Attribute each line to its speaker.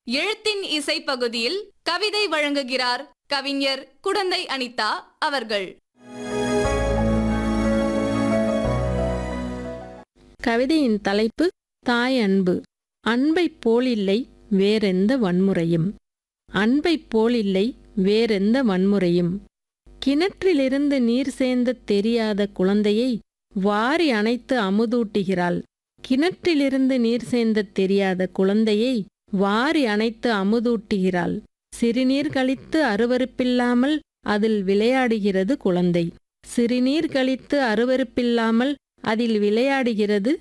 Speaker 1: எழுத்தின் இசை பகுதியில் கவிதை வழங்குகிறார் கவிஞர் குடந்தை அனிதா அவர்கள்
Speaker 2: கவிதையின் தலைப்பு தாய் அன்பு அன்பைப் போலில்லை வேறெந்த வன்முறையும் அன்பைப் போலில்லை வேறெந்த வன்முறையும் கிணற்றிலிருந்து நீர் சேந்த தெரியாத குழந்தையை வாரி அணைத்து அமுதூட்டுகிறாள் கிணற்றிலிருந்து நீர் சேந்த தெரியாத குழந்தையை வாரி அணைத்து அமுதூட்டுகிறாள் சிறுநீர் கழித்து அருவருப்பில்லாமல் அதில் விளையாடுகிறது குழந்தை சிறுநீர் கழித்து அருவருப்பில்லாமல் அதில் விளையாடுகிறது